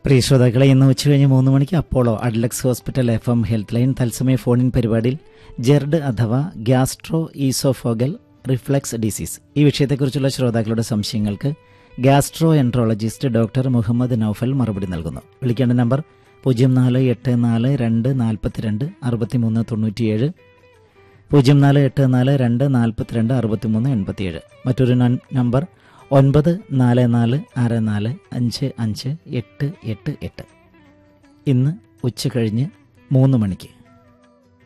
പ്രിയ ശ്രോതാക്കളെ ഇന്ന് ഉച്ചകഴിഞ്ഞ് മൂന്ന് മണിക്ക് Apollo Adlux hospital F M health line തത്സമയ ഫോണിൻ പരിപാടിയിൽ ജെർഡ് അഥവാ ഗ്യാസ്ട്രോ ഈസോഫോഗൽ റിഫ്ലക്സ് ഡിസീസ് ഈ വിഷയത്തെക്കുറിച്ചുള്ള ശ്രോതാക്കളുടെ സംശയങ്ങൾക്ക് gastroenterologist doctor Muhammad Naufal മറുപടി നൽകുന്നു വിളിക്കേണ്ട നമ്പർ പൂജ്യം നാല് എട്ട് നാല് രണ്ട് നാൽപ്പത്തിരണ്ട് അറുപത്തിമൂന്ന് തൊണ്ണൂറ്റിയേഴ് പൂജ്യം നാല് എട്ട് നാല് രണ്ട് നാൽപ്പത്തിരണ്ട് അറുപത്തിമൂന്ന് എൺപത്തിയേഴ് മറ്റൊരു നൻ- നമ്പർ ഒൻപത് നാല് നാല് ആറ് നാല് അഞ്ച് അഞ്ച് എട്ട് എട്ട് എട്ട് ഇന്ന് ഉച്ച കഴിഞ്ഞ് മൂന്ന് മണിക്ക്